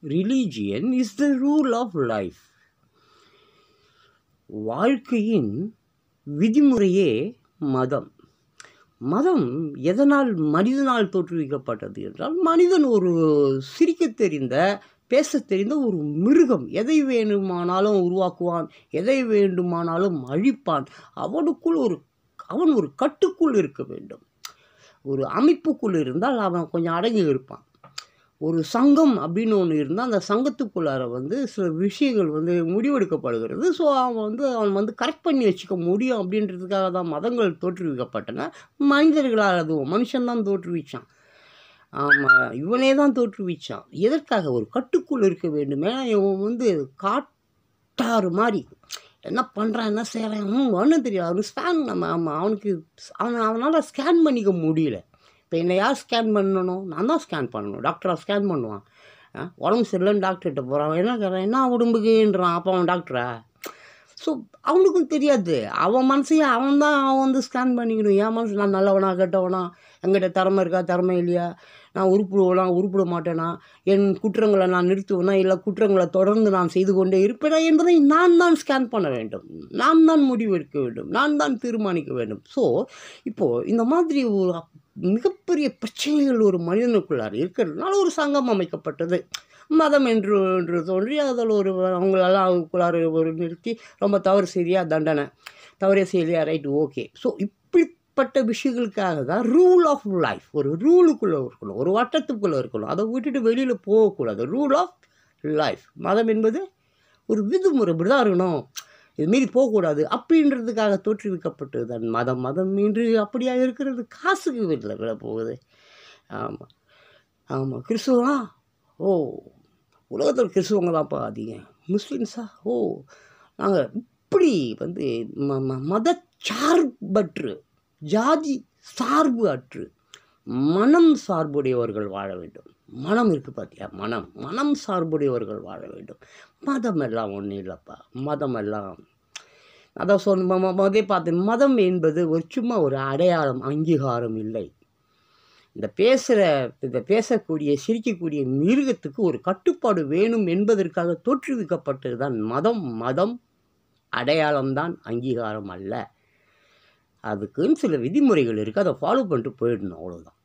religion is the rule of life வாழ்க்கையின் விதிமுறையே மதம் மதம் எதனால் மனிதனால் தோற்றுவிக்கப்பட்டது என்றால் மனிதன் ஒரு சிரிக்கத் தெரிந்த பேசத் தெரிந்த ஒரு மிருகம் எதை வேண்டுமானாலும் உருவாக்குவான் எதை வேண்டுமானாலும் அழிப்பான் அவனுக்குள் ஒரு அவன் ஒரு கட்டுக்குள் இருக்க வேண்டும் ஒரு அமைப்புக்குள் இருந்தால் அவன் கொஞ்சம் அடங்கி இருப்பான் ஒரு சங்கம் அப்படின்னு ஒன்று இருந்தால் அந்த சங்கத்துக்குள்ளார வந்து சில விஷயங்கள் வந்து முடிவெடுக்கப்படுகிறது ஸோ அவன் வந்து அவன் வந்து கரெக்ட் பண்ணி வச்சுக்க முடியும் அப்படின்றதுக்காக தான் மதங்கள் தோற்றுவிக்கப்பட்டன மனிதர்களால் அதுவும் மனுஷன்தான் தோற்றுவிச்சான் ஆமாம் இவனே தான் தோற்றுவிச்சான் எதற்காக ஒரு கட்டுக்குள் இருக்க வேண்டுமே இவன் வந்து காட்டாறு மாதிரி என்ன பண்ணுறான் என்ன செய்கிறான் ஒன்றும் தெரியாது அவனுக்கு ஸ்கேன் நம்ம ஆமாம் அவனுக்கு அவன் அவனால் ஸ்கேன் பண்ணிக்க முடியல இப்போ என்னை யார் ஸ்கேன் பண்ணணும் நான் தான் ஸ்கேன் பண்ணணும் டாக்டராக ஸ்கேன் பண்ணுவான் ஆ, உடம்பு சரியில்லைன்னு டாக்டர்கிட்ட போகிறான் என்ன கேட்குறான் என்ன உடம்புக்குன்றான் அப்போ அவன் டாக்டரா ஸோ அவனுக்கும் தெரியாது அவன் மனசையே அவன் தான் அவன் வந்து ஸ்கேன் பண்ணிக்கணும் என் மனசு நான் நல்லவனா கெட்டவனா என்கிட்ட திறமை இருக்கா திறமை இல்லையா நான் உருப்பிடுவேனா உருப்பிட மாட்டேனா என் குற்றங்களை நான் நிறுத்துவேனா இல்லை குற்றங்களை தொடர்ந்து நான் செய்து கொண்டே இருப்பேனா என்பதை நான் தான் ஸ்கேன் பண்ண வேண்டும் நான் தான் முடிவெடுக்க வேண்டும் நான் தான் தீர்மானிக்க வேண்டும் ஸோ இப்போது இந்த மாதிரி ஒரு மிகப்பெரிய பிரச்சனைகள் ஒரு மனிதனுக்குள்ளார் இருக்கிறதுனால ஒரு சங்கம் அமைக்கப்பட்டது மதம் என்று என்று தோன்றி அதில் ஒரு அவங்களெல்லாம் அவங்களுக்குள்ளார ஒரு நிறுத்தி ரொம்ப தவறு சரியா தண்டனை தவறே சரியா ரைட் ஓகே ஸோ இப்படிப்பட்ட விஷயங்களுக்காக தான் ரூல் ஆஃப் லைஃப் ஒரு ரூலுக்குள்ளே இருக்கணும் ஒரு வட்டத்துக்குள்ளே இருக்கணும் அதை விட்டுட்டு வெளியில் போகக்கூடாது ரூல் ஆஃப் லைஃப் மதம் என்பது ஒரு விதிமுறை இப்படி தான் இருக்கணும் இது மீறி போகக்கூடாது அப்படின்றதுக்காக தோற்றுவிக்கப்பட்டது தான் மதம் மதம் இன்று அப்படியா இருக்கிறது காசுக்கு வீட்டில் விட போகுது ஆமாம் ஆமாம் கிறிஸ்துவனா ஓ உலகத்தில் கிறிஸ்துவங்க தான்ப்பா அதிகம் முஸ்லீம்ஸா ஓ நாங்கள் இப்படி வந்து ம ம மதச்சார்பற்று ஜாதி சார்பு அற்று மனம் சார்புடையவர்கள் வாழ வேண்டும் மனம் இருக்குது பார்த்தியா மனம் மனம் சார்புடையவர்கள் வாழ வேண்டும் மதம் எல்லாம் ஒன்றும் இல்லைப்பா மதம் எல்லாம் அதான் சொன்ன ம- மதே பார்த்து மதம் என்பது ஒரு சும்மா ஒரு அடையாளம் அங்கீகாரம் இல்லை இந்த பேசுகிற இந்த பேசக்கூடிய சிரிக்கக்கூடிய மிருகத்துக்கு ஒரு கட்டுப்பாடு வேணும் என்பதற்காக தோற்றுவிக்கப்பட்டது தான் மதம் மதம் அடையாளம்தான் அங்கீகாரம் அல்ல அதுக்குன்னு சில விதிமுறைகள் இருக்குது அதை ஃபாலோ பண்ணிட்டு போயிடணும் அவ்வளோதான்